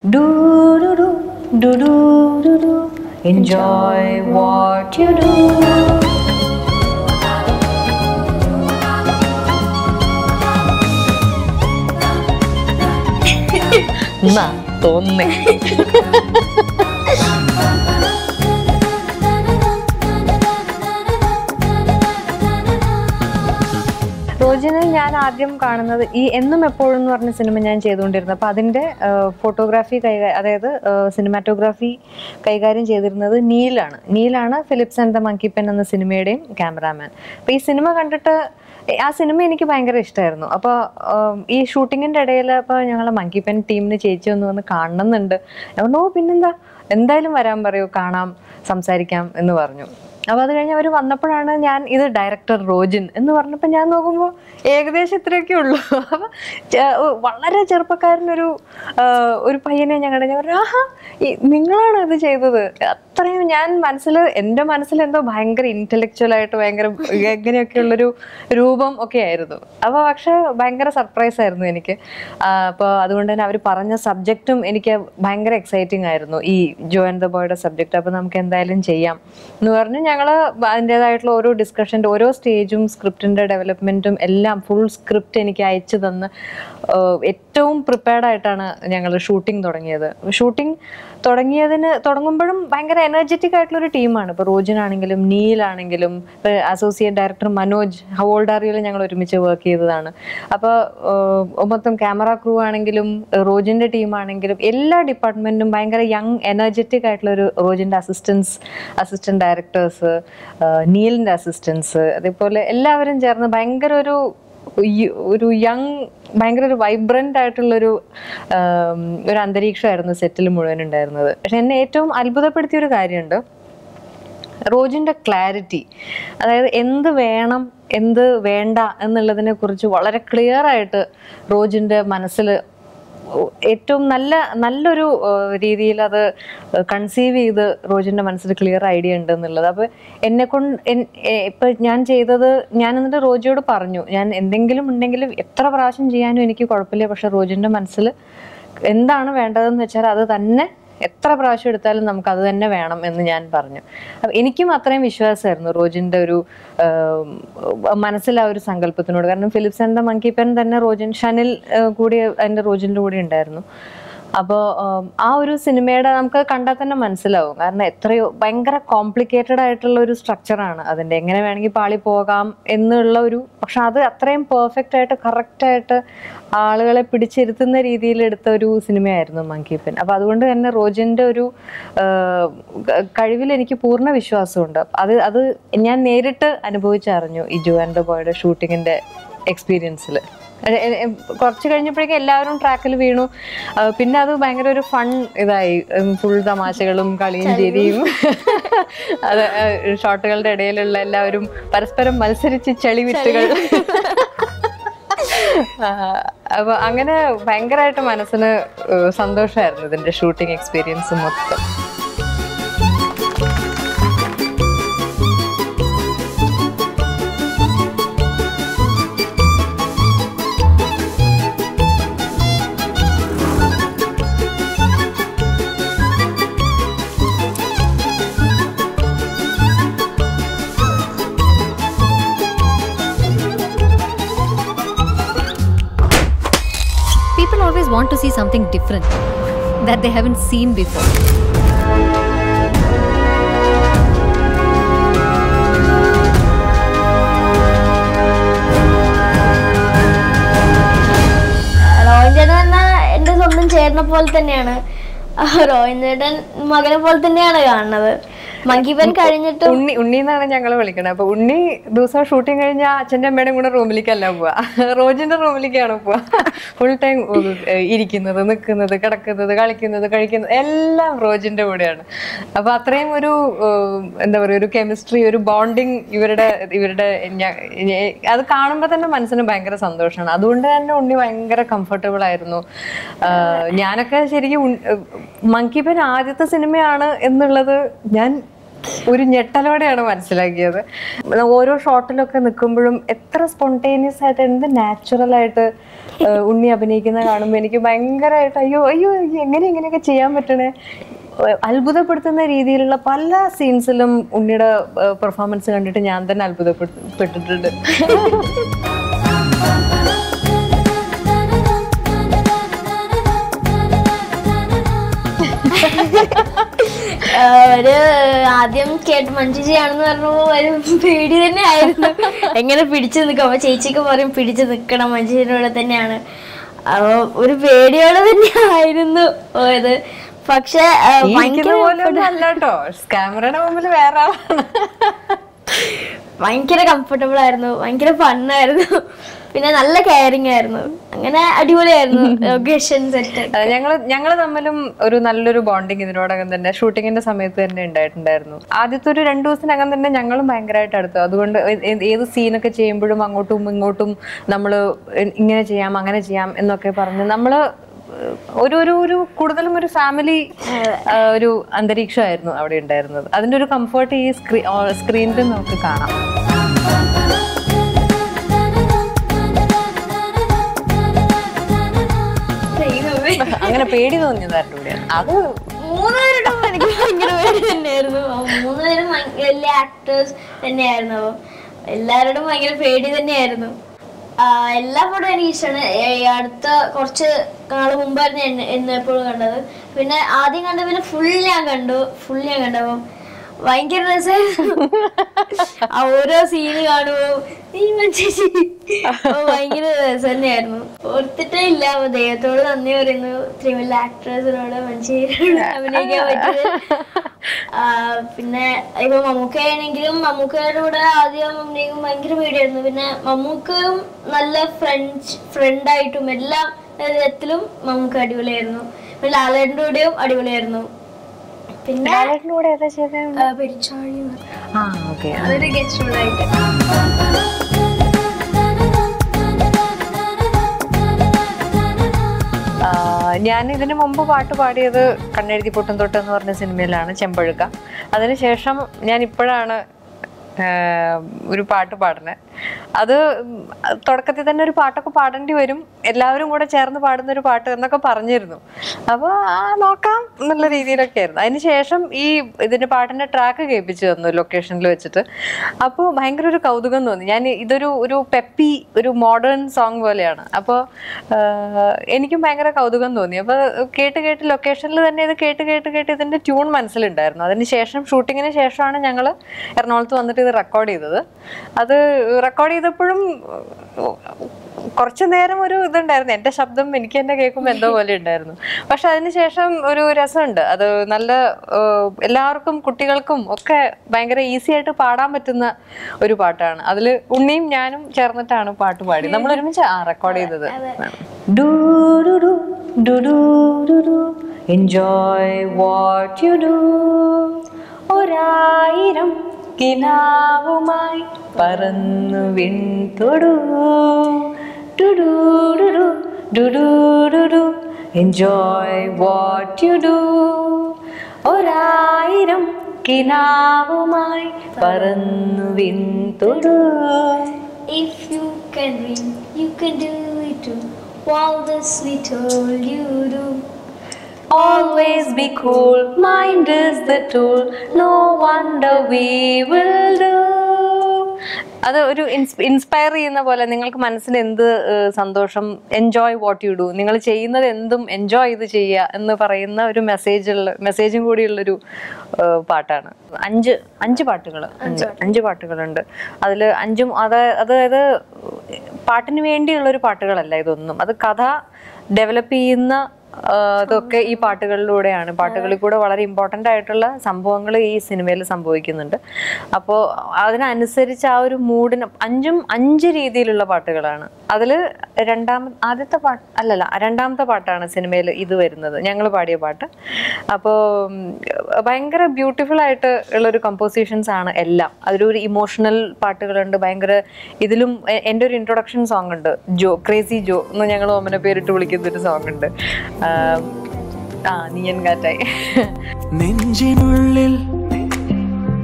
Do do do do do do do. Enjoy what you do. എന്നാ തോന്നേ റോജിനെ ഞാൻ ആദ്യം കാണുന്നത് ഈ എന്നും എപ്പോഴും എന്ന് പറഞ്ഞ സിനിമ ഞാൻ ചെയ്തുകൊണ്ടിരുന്നത് അപ്പോൾ അതിൻ്റെ ഫോട്ടോഗ്രാഫി കൈകാര്യം അതായത് സിനിമാറ്റോഗ്രാഫി കൈകാര്യം ചെയ്തിരുന്നത് നീലാണ് നീലാണ് Philips and the monkey pen എന്ന സിനിമയുടെയും ക്യാമറാമാൻ അപ്പോൾ ഈ സിനിമ കണ്ടിട്ട് ആ സിനിമ എനിക്ക് ഭയങ്കര ഇഷ്ടമായിരുന്നു അപ്പോൾ ഈ ഷൂട്ടിങ്ങിൻ്റെ ഇടയിൽ അപ്പോൾ ഞങ്ങളെ മങ്കി പെൻ ടീമിന് ചേച്ചി ഒന്ന് വന്ന് കാണണമെന്നുണ്ട് ഞാൻ പറഞ്ഞു ഓ പിന്നെന്താ എന്തായാലും വരാൻ പറയൂ കാണാം സംസാരിക്കാം എന്ന് പറഞ്ഞു അപ്പോൾ അത് കഴിഞ്ഞ് അവർ വന്നപ്പോഴാണ് ഞാൻ ഇത് ഡയറക്ടർ റോജിൻ എന്ന് പറഞ്ഞപ്പോൾ ഞാൻ നോക്കുമ്പോൾ ഏകദേശം ഇത്രയൊക്കെ ഉള്ളൂ അപ്പം വളരെ ചെറുപ്പക്കാരനൊരു ആ, ഒരു പയ്യനെ ഞങ്ങളുടെ ഞാൻ പറഞ്ഞു ആഹാ ഈ നിങ്ങളാണ് ഇത് ചെയ്തത് അത്രയും ഞാൻ മനസ്സിൽ എൻ്റെ മനസ്സിൽ എന്തോ ഭയങ്കര ഇൻ്റലക്ച്വൽ ആയിട്ട് ഭയങ്കര എങ്ങനെയൊക്കെയുള്ളൊരു രൂപം ഒക്കെ ആയിരുന്നു അപ്പോൾ പക്ഷെ ഭയങ്കര സർപ്രൈസ് ആയിരുന്നു എനിക്ക് അപ്പോൾ അതുകൊണ്ട് തന്നെ അവർ പറഞ്ഞ സബ്ജക്റ്റും എനിക്ക് ഭയങ്കര എക്സൈറ്റിംഗ് ആയിരുന്നു ഈ ജോ ആൻഡ് ദ ബോയുടെ സബ്ജക്റ്റ് അപ്പോൾ നമുക്ക് എന്തായാലും ചെയ്യാം എന്ന് പറഞ്ഞ് ഞങ്ങൾ അതിൻ്റെതായിട്ടുള്ള ഓരോ ഡിസ്കഷൻ്റെ ഓരോ സ്റ്റേജും സ്ക്രിപ്റ്റിൻ്റെ ഡെവലപ്മെൻറ്റും എല്ലാം ഫുൾ സ്ക്രിപ്റ്റ് എനിക്ക് അയച്ചു തന്ന് ആഹ് ഏറ്റവും പ്രിപ്പയർഡ് ആയിട്ടാണ് ഞങ്ങൾ ഷൂട്ടിംഗ് തുടങ്ങിയത് ഷൂട്ടിംഗ് തുടങ്ങിയതിന് തുടങ്ങുമ്പോഴും ഭയങ്കര എനർജറ്റിക് ആയിട്ടുള്ള ഒരു ടീമാണ് ഇപ്പോൾ റോജിനാണെങ്കിലും നീലാണെങ്കിലും ഇപ്പോൾ അസോസിയേറ്റ് ഡയറക്ടർ മനോജ് ഹവോൾഡാറിയിൽ ഞങ്ങൾ ഒരുമിച്ച് വർക്ക് ചെയ്തതാണ് അപ്പോൾ മൊത്തം ക്യാമറ ക്രൂ ആണെങ്കിലും റോജിൻ്റെ ടീമാണെങ്കിലും എല്ലാ ഡിപ്പാർട്ട്മെൻറ്റും ഭയങ്കര യങ് എനർജറ്റിക് ആയിട്ടുള്ള ഒരു റോജിൻ്റെ അസിസ്റ്റൻസ് അസിസ്റ്റന്റ് ഡയറക്ടേഴ്സ് നീലിൻ്റെ അസിസ്റ്റൻസ് അതേപോലെ എല്ലാവരും ചേർന്ന് ഭയങ്കര ഒരു ഈ- ഒരു യങ് ഭയങ്കര ഒരു വൈബ്രന്റ് ആയിട്ടുള്ളൊരു ആം, ഒരു അന്തരീക്ഷമായിരുന്നു സെറ്റിൽ മുഴുവൻ ഉണ്ടായിരുന്നത് പക്ഷെ എന്നെ ഏറ്റവും അത്ഭുതപ്പെടുത്തിയ ഒരു കാര്യമുണ്ട് റോജിൻ്റെ ക്ലാരിറ്റി അതായത് എന്ത് വേണം എന്ത് വേണ്ട എന്നുള്ളതിനെ കുറിച്ച് വളരെ ക്ലിയർ ആയിട്ട് റോജിൻ്റെ മനസ്സിൽ ഏറ്റവും നല്ല നല്ലൊരു രീതിയിൽ അത് കൺസീവ് ചെയ്ത് റോജിൻ്റെ മനസ്സിൽ ക്ലിയർ ഐഡിയ ഉണ്ട് എന്നുള്ളത് അപ്പോൾ എന്നെ കൊണ്ട് ഇപ്പം ഞാൻ ചെയ്തത് ഞാൻ എന്നിട്ട് റോജിയോട് പറഞ്ഞു ഞാൻ എന്തെങ്കിലും ഉണ്ടെങ്കിലും എത്ര പ്രാവശ്യം ചെയ്യാനും എനിക്ക് കുഴപ്പമില്ല പക്ഷെ റോജിൻ്റെ മനസ്സിൽ എന്താണ് വേണ്ടതെന്ന് വെച്ചാൽ അത് തന്നെ എത്ര പ്രാവശ്യം എടുത്താലും നമുക്ക് അത് തന്നെ വേണം എന്ന് ഞാൻ പറഞ്ഞു അപ്പൊ എനിക്കും അത്രയും വിശ്വാസമായിരുന്നു റോജിന്റെ ഒരു ആം, മനസ്സിൽ ആ ഒരു സങ്കല്പത്തിനോട് കാരണം Philips and the monkey pen തന്നെ റോജിൻ ഷനിൽ ആ, കൂടി അതിന്റെ റോജിന്റെ കൂടെ ഉണ്ടായിരുന്നു അപ്പോൾ ആ ഒരു സിനിമയുടെ നമുക്ക് കണ്ടാൽ തന്നെ മനസ്സിലാവും കാരണം എത്രയോ ഭയങ്കര കോംപ്ലിക്കേറ്റഡ് ആയിട്ടുള്ള ഒരു സ്ട്രക്ചറാണ് അതിൻ്റെ എങ്ങനെ വേണമെങ്കിൽ പാളി പോകാം എന്നുള്ള ഒരു പക്ഷെ അത് അത്രയും പെർഫെക്റ്റ് ആയിട്ട് കറക്റ്റ് ആയിട്ട് ആളുകളെ പിടിച്ചിരുത്തുന്ന രീതിയിൽ എടുത്ത ഒരു സിനിമയായിരുന്നു മങ്കീപ്പൻ അപ്പോൾ അതുകൊണ്ട് തന്നെ റോജിൻ്റെ ഒരു കഴിവിൽ എനിക്ക് പൂർണ്ണ വിശ്വാസമുണ്ട് അത് അത് ഞാൻ നേരിട്ട് അനുഭവിച്ചറിഞ്ഞു ഈ ജോ ആൻഡ് ദ ബോയുടെ ഷൂട്ടിങ്ങിൻ്റെ എക്സ്പീരിയൻസിൽ കുറച്ച് കഴിഞ്ഞപ്പോഴേക്കും എല്ലാവരും ട്രാക്കിൽ വീണു ആ, പിന്നെ അത് ഭയങ്കര ഒരു ഫൺ ഇതായി ഫുൾ തമാശകളും കളിയും ചിരിയും അത് ഷോട്ടുകളുടെ ഇടയിലുള്ള എല്ലാവരും പരസ്പരം മത്സരിച്ച് ചെളിവിത്തുകൾ ആ, അപ്പൊ അങ്ങനെ ഭയങ്കരമായിട്ട് മനസ്സിന് ഏഹ്, സന്തോഷമായിരുന്നു ഇതിന്റെ ഷൂട്ടിംഗ് എക്സ്പീരിയൻസ് മൊത്തം People always want to see something different that they haven't seen before. റോയൻ ചേട്ടൻ എന്ന എന്റെ സ്വന്തം ചേട്ടനെ പോലെ തന്നെയാണ് ആ, റോയൻ ചേട്ടൻ മകനെ പോലെ തന്നെയാണ് കാണുന്നത് മങ്കിപ്പൻ കഴിഞ്ഞിട്ട് ഉണ്ണി ഉണ്ണി എന്നാണ് ഞങ്ങൾ വിളിക്കണത് അപ്പൊ ഉണ്ണി ദിവസം ഷൂട്ടിംഗ് കഴിഞ്ഞാൽ അച്ഛൻ്റെ അമ്മയുടെയും കൂടെ റൂമിലേക്കല്ല പോവാ റോജിന്റെ റൂമിലേക്കാണ് പോവാ ഫുൾ ടൈം ഇരിക്കുന്നത് നിൽക്കുന്നത് കിടക്കുന്നത് കളിക്കുന്നത് കഴിക്കുന്നത് എല്ലാം റോജിന്റെ കൂടെയാണ് അപ്പൊ അത്രയും ഒരു ഏഹ്, എന്താ പറയുക ഒരു കെമിസ്ട്രി ഒരു ബോണ്ടിങ് ഇവരുടെ ഇവരുടെ ഞ- ഞ- അത് കാണുമ്പോൾ തന്നെ മനസ്സിന് ഭയങ്കര സന്തോഷമാണ് അതുകൊണ്ട് തന്നെ ഉണ്ണി ഭയങ്കര കംഫർട്ടബിൾ ആയിരുന്നു ആഹ് ഞാനൊക്കെ ശരിക്കും മങ്കി പെൻ ആദ്യത്തെ സിനിമയാണ് എന്നുള്ളത് ഞാൻ ഒരു ഞെട്ടലോടെയാണ് മനസ്സിലാക്കിയത് ഓരോ ഷോട്ടിലൊക്കെ നിൽക്കുമ്പോഴും എത്ര സ്പോണ്ടേനിയസ് ആയിട്ട് എന്ത് നാച്ചുറൽ ആയിട്ട് ഏഹ്, ഉണ്ണി അഭിനയിക്കുന്ന കാണുമ്പോൾ എനിക്ക് ഭയങ്കരമായിട്ട് അയ്യോ അയ്യോ എങ്ങനെ ഇങ്ങനെയൊക്കെ ചെയ്യാൻ പറ്റണേ ഏഹ്, അത്ഭുതപ്പെടുത്തുന്ന രീതിയിലുള്ള പല സീൻസിലും ഉണ്ണിയുടെ പെർഫോമൻസ് കണ്ടിട്ട് ഞാൻ തന്നെ അത്ഭുതപ്പെട്ടിട്ടുണ്ട് ആഹ് ഒരു ആദ്യം കേട്ട് മഞ്ജുജിയാണെന്ന് പറഞ്ഞപ്പോ ഒരു പേടി തന്നെ ആയിരുന്നു എങ്ങനെ പിടിച്ചു നിൽക്കും അപ്പൊ ചേച്ചിക്ക് പറയും പിടിച്ചു നിൽക്കണം മഞ്ജുജിയുടെ തന്നെയാണ് അപ്പൊ ഒരു പേടിയോടെ തന്നെ ആയിരുന്നു പോയത് പക്ഷെ ആഹ് ഈ ഭയങ്കര ഇരിക്കുന്ന പോലെ ഒന്നും അല്ല കേട്ടോ ക്യാമറയുടെ മുമ്പിൽ വേറെ ആളാണ് ഭയങ്കര കംഫർട്ടബിൾ ആയിരുന്നു ഭയങ്കര ഫണ്ണായിരുന്നു പിന്നെ നല്ല കെയറിങ് ആയിരുന്നു അങ്ങനെ അടിപൊളിയായിരുന്നു ലൊക്കേഷൻ സെറ്റ് അഹ് ഞങ്ങള് ഞങ്ങള് തമ്മിലും ഒരു നല്ലൊരു ബോണ്ടിങ് ഇതിനോടകം തന്നെ ഷൂട്ടിങ്ങിന്റെ സമയത്ത് തന്നെ ഉണ്ടായിട്ടുണ്ടായിരുന്നു ആദ്യത്തെ ഒരു രണ്ടു ദിവസത്തിനകം തന്നെ ഞങ്ങളും ഭയങ്കരമായിട്ട് അടുത്തു അതുകൊണ്ട് ഏ- ഏ- ഏത് സീനൊക്കെ ചെയ്യുമ്പോഴും അങ്ങോട്ടും ഇങ്ങോട്ടും നമ്മൾ ഇങ്ങനെ ചെയ്യാം അങ്ങനെ ചെയ്യാം എന്നൊക്കെ പറഞ്ഞ് നമ്മള് ഏഹ് ഒരു ഒരു ഒരു കൂടുതലും ഒരു ഫാമിലി ഒരു അന്തരീക്ഷമായിരുന്നു അവിടെ ഉണ്ടായിരുന്നത് അതിന്റെ ഒരു കംഫർട്ട് ഈ സ്ക്രീ സ്ക്രീനിൽ നമുക്ക് കാണാം അങ്ങനെ പേടി തോന്നിയതായിരുന്നു ഇവിടെ അത് മൂന്നുപേരുടെ എനിക്ക് ഭയങ്കര പേടി തന്നെയായിരുന്നു ആ മൂന്നുപേരും ഭയങ്കര വലിയ ആക്ടേഴ്സ് തന്നെയായിരുന്നു അപ്പം എല്ലാവരോടും ഭയങ്കര പേടി തന്നെയായിരുന്നു ആ, എല്ലാ പടവും എനിക്ക് ഇഷ്ടമാണ് ഈ അടുത്ത കുറച്ച് നാള് മുമ്പായിരുന്നു എന്നെ എന്നെ എപ്പോഴും കണ്ടത് പിന്നെ ആദ്യം കണ്ട പിന്നെ ഫുൾ ഞാൻ കണ്ടു ഫുൾ ഞാൻ കണ്ടപ്പം ഭയങ്കര രസമായിരുന്നു ആ ഓരോ സീന് കാണുമ്പോ ഈ മനുഷ്യ ഭയങ്കര രസം തന്നെയായിരുന്നു ഓർത്തിട്ടേ ഇല്ല അപ്പൊ ദൈവത്തോട് നന്ദി പറയുന്നു ഇത്രയും വലിയ ആക്ട്രസിനോട് മനുഷ്യരോട് അഭിനയിക്കാൻ പറ്റിയത് ആ, പിന്നെ ഇപ്പൊ മമ്മൂക്കയാണെങ്കിലും മമ്മൂക്കയുടെ കൂടെ ആദ്യം അഭിനയിക്കും ഭയങ്കര പേടിയായിരുന്നു പിന്നെ മമ്മൂക്കയും നല്ല ഫ്രണ്ട്സ് ഫ്രണ്ടായിട്ടും എല്ലാ വിധത്തിലും മമ്മൂക്ക അടിപൊളിയായിരുന്നു പിന്നെ ലാലേട്ടൻ്റെ കൂടെയും അടിപൊളിയായിരുന്നു പിന്നെ ലാലേട്ടൻ്റെ കൂടെ ഏതാ ചെയ്തത് ആ, പെരിച്ചാഴി എന്ന് പറയും. ആ ഓക്കെ അതൊരു ഗസ്റ്റ് റോളായിട്ട് ഞാൻ ഇതിനു മുമ്പ് പാട്ട് പാടിയത് കണ്ണെഴുതി പൊട്ടും തൊട്ട് എന്ന് പറഞ്ഞ സിനിമയിലാണ് ചെമ്പഴുക്ക അതിനുശേഷം ഞാൻ ഇപ്പോഴാണ് ആഹ്, ഒരു പാട്ട് പാടുന്നത് അത് ഉം, തുടക്കത്തിൽ തന്നെ ഒരു പാട്ടൊക്കെ പാടേണ്ടി വരും എല്ലാവരും കൂടെ ചേർന്ന് പാടുന്ന ഒരു പാട്ട് എന്നൊക്കെ പറഞ്ഞിരുന്നു അപ്പോൾ ആ നോക്കാം എന്നുള്ള രീതിയിലൊക്കെ ആയിരുന്നു അതിനുശേഷം ഈ ഇതിന്റെ പാട്ടിന്റെ ട്രാക്ക് കേൾപ്പിച്ചു തന്നു ലൊക്കേഷനിൽ വെച്ചിട്ട് അപ്പോൾ ഭയങ്കര ഒരു കൗതുകം തോന്നി ഞാൻ ഇതൊരു ഒരു പെപ്പി ഒരു മോഡേൺ സോങ് പോലെയാണ് അപ്പോൾ എനിക്കും ഭയങ്കര കൗതുകം തോന്നി അപ്പോൾ കേട്ട് കേട്ട് ലൊക്കേഷനിൽ തന്നെ ഇത് കേട്ട് കേട്ട് കേട്ട് ഇതിന്റെ ട്യൂൺ മനസ്സിലുണ്ടായിരുന്നു അതിന് ശേഷം ഷൂട്ടിങ്ങിന് ശേഷമാണ് ഞങ്ങൾ എറണാകുളത്ത് വന്നിട്ട് ഇത് റെക്കോർഡ് ചെയ്തത് അത് റെക്കോർഡ് ചെയ്തപ്പോഴും കുറച്ചു നേരം ഒരു ഇതുണ്ടായിരുന്നു എൻ്റെ ശബ്ദം എനിക്ക് തന്നെ കേൾക്കുമ്പോൾ എന്തോ പോലെ ഉണ്ടായിരുന്നു പക്ഷെ അതിനുശേഷം ഒരു രസമുണ്ട് അത് നല്ല ഏഹ്, എല്ലാവർക്കും കുട്ടികൾക്കും ഒക്കെ ഭയങ്കര ഈസി ആയിട്ട് പാടാൻ പറ്റുന്ന ഒരു പാട്ടാണ് അതിൽ ഉണ്ണിയും ഞാനും ചേർന്നിട്ടാണ് പാട്ട് പാടി നമ്മൾ ഒരുമിച്ച് ആ റെക്കോർഡ് ചെയ്തത് എൻജോയ് വാട്ട് യു ഡു ഒരായിരം കിനാവുമായി പറന്നു വിൺതൊടു എൻജോയ് വാട്ട് യു ഡു ഒരായിരം കിനാവുമായി പറന്നു വിൺതൊടു If you can dream, you can do it too. All this we told you do. Always be cool, mind is the tool, no wonder we will do. അത് ഒരു inspire ചെയ്യുന്ന പോലെ നിങ്ങൾക്ക് മനസ്സിന് എന്ത് ഏഹ്, സന്തോഷം എൻജോയ് വാട്ട് യു ഡു നിങ്ങൾ ചെയ്യുന്നത് എന്തും എൻജോയ് ചെയ്ത് ചെയ്യുക എന്ന് പറയുന്ന ഒരു മെസ്സേജ് ഉള്ള മെസ്സേജും കൂടിയുള്ളൊരു ഏഹ്, പാട്ടാണ് അഞ്ച് അഞ്ച് പാട്ടുകൾ അഞ്ച് പാട്ടുകളുണ്ട് അതിൽ അഞ്ചും അത് അതായത് പാട്ടിന് വേണ്ടിയുള്ള ഒരു പാട്ടുകളല്ല ഇതൊന്നും അത് കഥ ഡെവലപ്പ് ചെയ്യുന്ന ആ, ഇതൊക്കെ ഈ പാട്ടുകളിലൂടെയാണ് പാട്ടുകളിൽ കൂടെ വളരെ ഇമ്പോർട്ടൻ്റ് ആയിട്ടുള്ള സംഭവങ്ങൾ ഈ സിനിമയിൽ സംഭവിക്കുന്നുണ്ട് അപ്പോൾ അതിനനുസരിച്ച് ആ ഒരു മൂഡിന് അഞ്ചും അഞ്ച് രീതിയിലുള്ള പാട്ടുകളാണ് അതിൽ രണ്ടാമ ആദ്യത്തെ പാട്ട് അല്ലല്ല രണ്ടാമത്തെ പാട്ടാണ് സിനിമയിൽ ഇത് വരുന്നത് ഞങ്ങൾ പാടിയ പാട്ട് അപ്പോൾ ഭയങ്കര ബ്യൂട്ടിഫുൾ ആയിട്ട് ഉള്ളൊരു കമ്പോസിഷൻസ് ആണ് എല്ലാം അതിലൊരു ഇമോഷണൽ പാട്ടുകളുണ്ട് ഭയങ്കര ഇതിലും എ- എൻ്റെ ഒരു ഇൻട്രൊഡക്ഷൻ സോങ് ഉണ്ട് ജോ ക്രേസി ജോ എന്ന് ഞങ്ങൾ ഓമന പേരിട്ട് വിളിക്കുന്ന ഒരു സോങ് ഉണ്ട് ആം, ആ നീയൻ കാറ്റായി നെഞ്ചിനുള്ളിൽ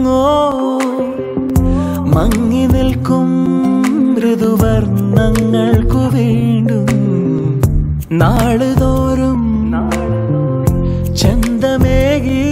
എങ്ങോ മങ്ങി നിൽക്കും മൃദുവർണ്ണങ്ങൾക്കു വീണ്ടും നാളുതോറും ചന്തമേകി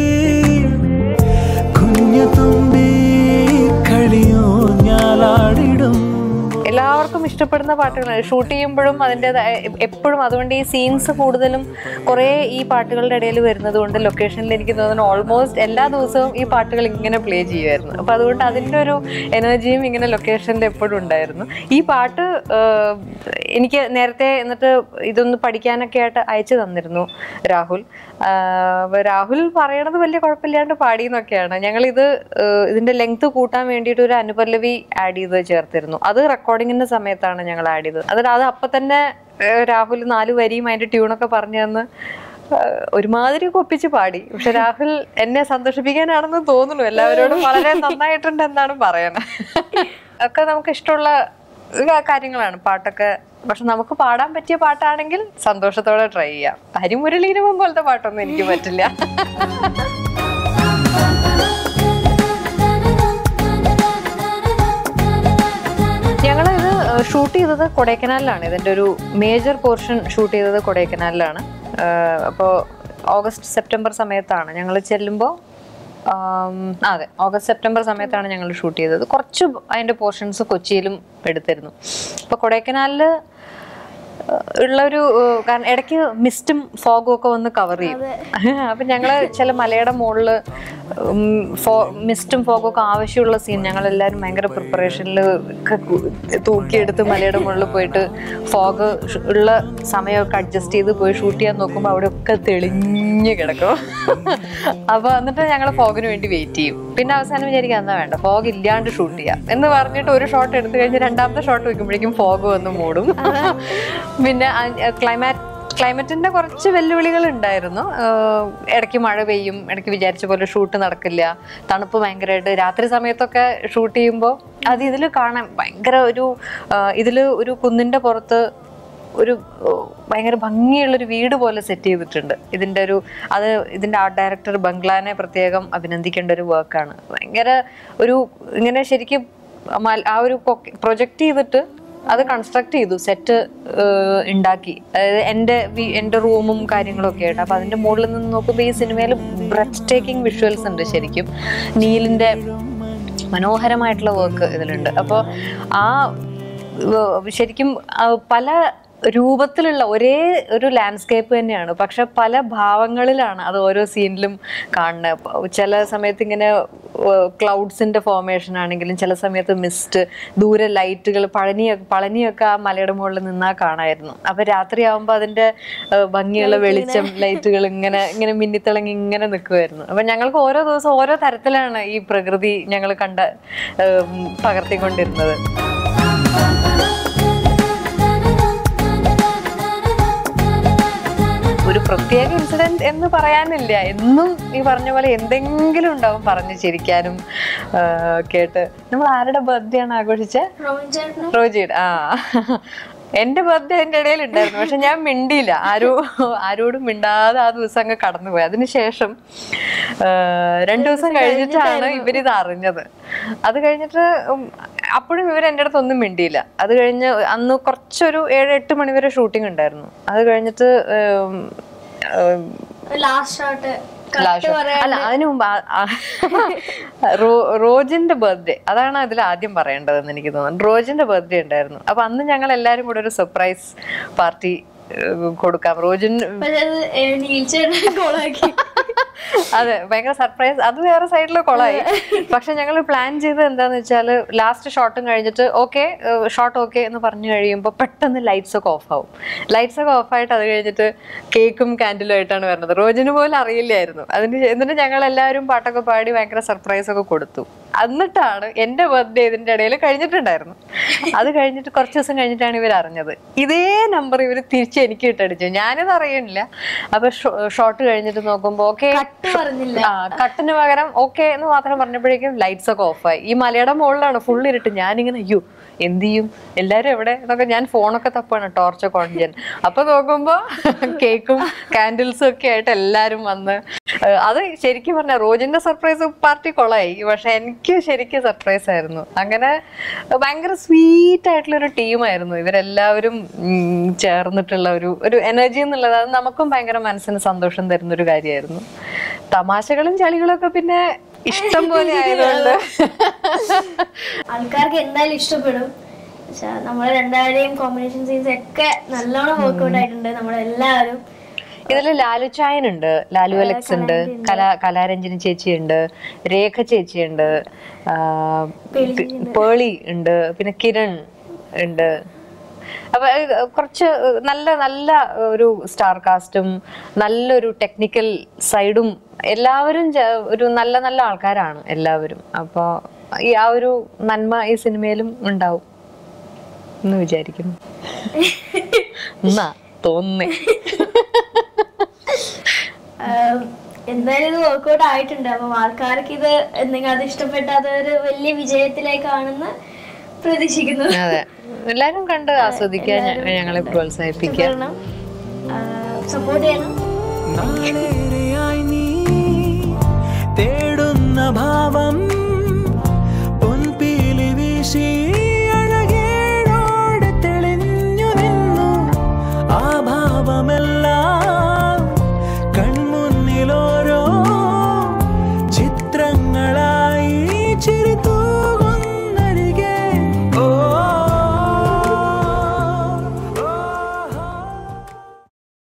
കുഞ്ഞു തുമ്പി കളിയോ ഞാലാടിടും എല്ലാവർക്കും ഇഷ്ടപ്പെടുന്ന പാട്ടുകളാണ് ഷൂട്ട് ചെയ്യുമ്പോഴും അതിൻ്റെതായ എപ്പോഴും അതുകൊണ്ട് ഈ സീൻസ് കൂടുതലും കുറേ ഈ പാട്ടുകളുടെ ഇടയിൽ വരുന്നത് കൊണ്ട് ലൊക്കേഷനിൽ എനിക്ക് തോന്നുന്നു ഓൾമോസ്റ്റ് എല്ലാ ദിവസവും ഈ പാട്ടുകൾ ഇങ്ങനെ പ്ലേ ചെയ്യുമായിരുന്നു അപ്പോൾ അതുകൊണ്ട് അതിൻ്റെ ഒരു എനർജിയും ഇങ്ങനെ ലൊക്കേഷനിൽ എപ്പോഴും ഉണ്ടായിരുന്നു ഈ പാട്ട് ആഹ്, എനിക്ക് നേരത്തെ എന്നിട്ട് ഇതൊന്ന് പഠിക്കാനൊക്കെ ആയിട്ട് അയച്ചു തന്നിരുന്നു രാഹുൽ ആഹ്, അപ്പൊ രാഹുൽ പറയണത് വലിയ കുഴപ്പമില്ലാണ്ട് പാടിയെന്നൊക്കെയാണ് ഞങ്ങളിത് ആഹ്, ഇതിന്റെ ലെങ്ത് കൂട്ടാൻ വേണ്ടിയിട്ട് ഒരു അനുപല്ലവി ആഡ് ചെയ്ത് ചേർത്തിരുന്നു അത് റെക്കോർഡിങ്ങിന്റെ സമയത്താണ് ഞങ്ങൾ ആഡ് ചെയ്തത് അതിൽ അത് അപ്പൊ തന്നെ ആഹ്, രാഹുൽ നാല് വരിയും അതിന്റെ ട്യൂണൊക്കെ പറഞ്ഞു തന്ന് ആഹ്, ഒരുമാതിരി കൊപ്പിച്ച് പാടി പക്ഷെ രാഹുൽ എന്നെ സന്തോഷിപ്പിക്കാനാണെന്ന് തോന്നുന്നു എല്ലാവരോടും വളരെ നന്നായിട്ടുണ്ട് എന്നാണ് പറയണത് ഒക്കെ നമുക്ക് ഇഷ്ടമുള്ള കാ- കാര്യങ്ങളാണ് പാട്ടൊക്കെ പക്ഷെ നമുക്ക് പാടാൻ പറ്റിയ പാട്ടാണെങ്കിൽ സന്തോഷത്തോടെ ട്രൈ ചെയ്യാം ഹരിമുരളീരവം പോലത്തെ പാട്ടൊന്നും എനിക്ക് പറ്റില്ല ഞങ്ങൾ ഇത് ഷൂട്ട് ചെയ്തത് കൊടൈക്കനാലിലാണ് ഇതിൻ്റെ ഒരു മേജർ പോർഷൻ ഷൂട്ട് ചെയ്തത് കൊടൈക്കനാലിലാണ് അപ്പോൾ ഓഗസ്റ്റ് സെപ്റ്റംബർ സമയത്താണ് ഞങ്ങൾ ചെല്ലുമ്പോൾ അതെ ഓഗസ്റ്റ് സെപ്റ്റംബർ സമയത്താണ് ഞങ്ങൾ ഷൂട്ട് ചെയ്തത് കുറച്ച് അതിൻ്റെ പോർഷൻസ് കൊച്ചിയിലും എടുത്തിരുന്നു അപ്പോൾ കൊടൈക്കനാലിൽ ഉള്ള ഒരു ഏഹ്, കാരണം ഇടയ്ക്ക് മിസ്റ്റും ഫോഗും ഒക്കെ വന്ന് കവർ ചെയ്യും അപ്പം ഞങ്ങൾ ചില മലയുടെ മുകളിൽ മിസ്റ്റും ഫോഗും ഒക്കെ ആവശ്യമുള്ള സീൻ ഞങ്ങൾ എല്ലാവരും ഭയങ്കര പ്രിപ്പറേഷനിൽ തൂക്കിയെടുത്ത് മലയുടെ മുകളിൽ പോയിട്ട് ഫോഗ് ഉള്ള സമയമൊക്കെ അഡ്ജസ്റ്റ് ചെയ്ത് പോയി ഷൂട്ട് ചെയ്യാൻ നോക്കുമ്പോൾ അവിടെയൊക്കെ തെളിഞ്ഞ് കിടക്കും അപ്പോൾ എന്നിട്ട് ഞങ്ങൾ ഫോഗിന് വേണ്ടി വെയിറ്റ് ചെയ്യും പിന്നെ അവസാനം വിചാരിക്കുക എന്നാ വേണ്ട ഫോഗ് ഇല്ലാണ്ട് ഷൂട്ട് ചെയ്യാം എന്ന് പറഞ്ഞിട്ട് ഒരു ഷോട്ട് എടുത്തു കഴിഞ്ഞ് രണ്ടാമത്തെ ഷോട്ട് വെക്കുമ്പോഴേക്കും ഫോഗ് വന്ന് മൂടും പിന്നെ ക്ലൈമാറ്റ് ക്ലൈമറ്റിന്റെ കുറച്ച് വെല്ലുവിളികൾ ഉണ്ടായിരുന്നു ആഹ് ഇടയ്ക്ക് മഴ പെയ്യും ഇടയ്ക്ക് വിചാരിച്ച പോലെ ഷൂട്ട് നടക്കില്ല തണുപ്പ് ഭയങ്കരമായിട്ട് രാത്രി സമയത്തൊക്കെ ഷൂട്ട് ചെയ്യുമ്പോൾ അത് ഇതിൽ കാണാൻ ഭയങ്കര ഒരു ഇതിൽ ഒരു കുന്നിന്റെ പുറത്ത് ഒരു ഓ, ഭയങ്കര ഭംഗിയുള്ളൊരു വീട് പോലെ സെറ്റ് ചെയ്തിട്ടുണ്ട് ഇതിൻ്റെ ഒരു അത് ഇതിൻ്റെ ആർട്ട് ഡയറക്ടർ ബംഗ്ലാനെ പ്രത്യേകം അഭിനന്ദിക്കേണ്ട ഒരു വർക്കാണ് ഭയങ്കര ഒരു ഇങ്ങനെ ശരിക്കും മൽ- ആ ഒരു പ്രൊജക്റ്റ് ചെയ്തിട്ട് അത് കൺസ്ട്രക്ട് ചെയ്തു സെറ്റ് ഉണ്ടാക്കി അതായത് എൻ്റെ വീ- എൻ്റെ റൂമും കാര്യങ്ങളും ഒക്കെ ആയിട്ട് അപ്പോൾ അതിൻ്റെ മുകളിൽ നിന്ന് നോക്കുമ്പോൾ ഈ സിനിമയിൽ ബ്രത്ത് ടേക്കിംഗ് വിഷ്വൽസ് ഉണ്ട് ശരിക്കും നീലിൻ്റെ മനോഹരമായിട്ടുള്ള വർക്ക് ഇതിലുണ്ട് അപ്പോൾ ആ ഏർ ശരിക്കും ആ പല രൂപത്തിലുള്ള ഒരേ ഒരു ലാൻഡ്സ്കേപ്പ് തന്നെയാണ് പക്ഷെ പല ഭാവങ്ങളിലാണ് അത് ഓരോ സീനിലും കാണുന്നത് അപ്പൊ ചില സമയത്ത് ഇങ്ങനെ ക്ലൗഡ്സിന്റെ ഫോർമേഷൻ ആണെങ്കിലും ചില സമയത്ത് മിസ്റ്റ് ദൂരെ ലൈറ്റുകൾ പഴനിയൊക്കെ പളനിയൊക്കെ ആ മലയുടെ മുകളിൽ നിന്നാ കാണായിരുന്നു അപ്പൊ രാത്രിയാവുമ്പോൾ അതിന്റെ ഏർ ഭംഗിയുള്ള വെളിച്ചം ലൈറ്റുകൾ ഇങ്ങനെ ഇങ്ങനെ മിന്നിത്തിളങ്ങി ഇങ്ങനെ നിൽക്കുമായിരുന്നു അപ്പൊ ഞങ്ങൾക്ക് ഓരോ ദിവസം ഓരോ തരത്തിലാണ് ഈ പ്രകൃതി ഞങ്ങൾ കണ്ട ഏർ പകർത്തിക്കൊണ്ടിരുന്നത് ഒരു പ്രത്യേക ഇൻസിഡന്റ് എന്ന് പറയാനില്ല എന്നും ഈ പറഞ്ഞ പോലെ എന്തെങ്കിലും ഉണ്ടാവും പറഞ്ഞു ചിരിക്കാനും ആ, കേട്ട് നമ്മൾ ആരുടെ ബർത്ത്ഡേ ആണ് ആഘോഷിച്ചത് റോബിൻ ചേട്ടനും റോജിയുടെ ആ എന്റെ ബർത്ത്ഡേ അതിന്റെ ഇടയിൽ ഉണ്ടായിരുന്നു പക്ഷെ ഞാൻ മിണ്ടിയില്ല ആരോ ആരോടും മിണ്ടാതെ ആ ദിവസം അങ്ങ് കടന്നുപോയി അതിനുശേഷം ആ, രണ്ടു ദിവസം കഴിഞ്ഞിട്ടാണ് ഇവരിത് അറിഞ്ഞത് അത് കഴിഞ്ഞിട്ട് ഉം, അപ്പോഴും ഇവർ എൻ്റെ അടുത്ത് ഒന്നും മിണ്ടിയില്ല അത് കഴിഞ്ഞ് അന്ന് കുറച്ചൊരു ഏഴ് എട്ട് മണി വരെ ഷൂട്ടിംഗ് ഉണ്ടായിരുന്നു അത് കഴിഞ്ഞിട്ട് ഉം, ഉം, ലാസ്റ്റ് ഷോട്ട് ലാഷ് അല്ല അതിനു മുമ്പ് ആ- ആ- റോ- റോജിന്റെ ബർത്ത്ഡേ അതാണ് അതിൽ ആദ്യം പറയേണ്ടതെന്ന് എനിക്ക് തോന്നുന്നു റോജിന്റെ ബർത്ത്ഡേ ഉണ്ടായിരുന്നു അപ്പൊ അന്ന് ഞങ്ങൾ എല്ലാരും കൂടെ ഒരു സർപ്രൈസ് പാർട്ടി കൊടുക്കാം റോജിൻ പക്ഷെ അത് നീൽച്ചേട്ടൻ കോളാക്കി അതെ ഭയങ്കര സർപ്രൈസ് അത് വേറെ സൈഡിൽ കൊളായി പക്ഷെ ഞങ്ങൾ പ്ലാൻ ചെയ്തത് എന്താന്ന് വെച്ചാൽ ലാസ്റ്റ് ഷോട്ടും കഴിഞ്ഞിട്ട് ഓക്കെ ഷോട്ട് ഓക്കെ എന്ന് പറഞ്ഞു കഴിയുമ്പോൾ പെട്ടെന്ന് ലൈറ്റ്സ് ഒക്കെ ഓഫ് ആവും ലൈറ്റ്സ് ഒക്കെ ഓഫ് ആയിട്ട് അത് കഴിഞ്ഞിട്ട് കേക്കും കാൻഡിലും ആയിട്ടാണ് വരുന്നത് റോജിന് പോലും അറിയില്ലായിരുന്നു അതിന് ശേ- എന്നിട്ട് ഞങ്ങൾ എല്ലാവരും പാട്ടൊക്കെ പാടി ഭയങ്കര സർപ്രൈസ് ഒക്കെ കൊടുത്തു എന്നിട്ടാണ് എൻ്റെ ബർത്ത്ഡേ ഇതിൻ്റെ ഇടയിൽ കഴിഞ്ഞിട്ടുണ്ടായിരുന്നു അത് കഴിഞ്ഞിട്ട് കുറച്ച് ദിവസം കഴിഞ്ഞിട്ടാണ് ഇവർ അറിഞ്ഞത് ഇതേ നമ്പർ ഇവർ തിരിച്ച് എനിക്ക് ഇട്ടടിച്ചു ഞാനിത് അറിയണില്ല അപ്പൊ ഷോട്ട് കഴിഞ്ഞിട്ട് നോക്കുമ്പോൾ ഓക്കെ കട്ട് പറഞ്ഞില്ല ആ കട്ടിന് പകരം ഓക്കെ എന്ന് മാത്രം പറഞ്ഞപ്പോഴേക്കും ലൈറ്റ്സ് ഒക്കെ ഓഫായി ഈ മലയുടെ മുകളിലാണ് ഫുൾ ഇരുട്ട് ഞാനിങ്ങനെ അയ്യോ എന്ത് ചെയ്യും എല്ലാരും എവിടെ എന്നൊക്കെ ഞാൻ ഫോണൊക്കെ തപ്പാണ് ടോർച്ചൊക്കെ ഓൺ ചെയ്യാൻ അപ്പൊ നോക്കുമ്പോ കേക്കും കാൻഡിൽസും ഒക്കെ ആയിട്ട് എല്ലാരും വന്ന് ഏഹ് അത് ശരിക്കും പറഞ്ഞ റോജിന്റെ സർപ്രൈസ് പാർട്ടി കൊളായി പക്ഷെ എനിക്ക് ശരിക്കും സർപ്രൈസ് ആയിരുന്നു അങ്ങനെ ഭയങ്കര സ്വീറ്റ് ആയിട്ടുള്ള ഒരു ടീമായിരുന്നു ഇവരെല്ലാവരും ഉം, ചേർന്നിട്ടുള്ള ഒരു ഒരു എനർജി എന്നുള്ളത് അത് നമുക്കും ഭയങ്കര മനസ്സിന് സന്തോഷം തരുന്ന ഒരു കാര്യമായിരുന്നു തമാശകളും ചളികളും ഒക്കെ പിന്നെ ഇഷ്ടം പോലെ ആയതുകൊണ്ട് ആൾക്കാർക്ക് എന്തായാലും ഇഷ്ടപ്പെടും പക്ഷെ നമ്മളെ രണ്ടാളുടെയും കോമ്പിനേഷൻ സീൻസ് ഒക്കെ നല്ലോണം വർക്ക്ഔട്ട് ആയിട്ടുണ്ട് നമ്മളെല്ലാവരും ഇതില് ലാലു ചായൻ ഉണ്ട് ലാലു അലക്സ് ഉണ്ട് കലാ കലാരഞ്ജനി ചേച്ചി ഉണ്ട് രേഖ ചേച്ചി ഉണ്ട് ആ, പി- പേളി ഉണ്ട് പിന്നെ കിരൺ ഉണ്ട് അപ്പൊ ഏഹ്, കുറച്ച് നല്ല നല്ല ഒരു സ്റ്റാർ കാസ്റ്റും നല്ലൊരു ടെക്നിക്കൽ സൈഡും എല്ലാവരും ചെ- ഒരു നല്ല നല്ല ആൾക്കാരാണ് എല്ലാവരും അപ്പോൾ ഈ ആ ഒരു നന്മ ഈ സിനിമയിലും ഉണ്ടാവും എന്ന് വിചാരിക്കുന്നു എന്നാ തോന്നുന്നേ ആഹ് എന്തായാലും ഇത് വർക്ക്ഔട്ട് ആയിട്ടുണ്ട് അപ്പം ആൾക്കാർക്ക് ഇത് എന്തെങ്കിലും അത് ഇഷ്ടപ്പെട്ടാൽ ഒരു വലിയ വിജയത്തിലേക്കാണെന്ന് പ്രതീക്ഷിക്കുന്നു അതെ എല്ലാരും കണ്ട് ആസ്വദിക്കാൻ ഞ- ഞങ്ങളെ പ്രോത്സാഹിപ്പിക്കുക സപ്പോർട്ട് ചെയ്യണം നാളേറെയായി നീ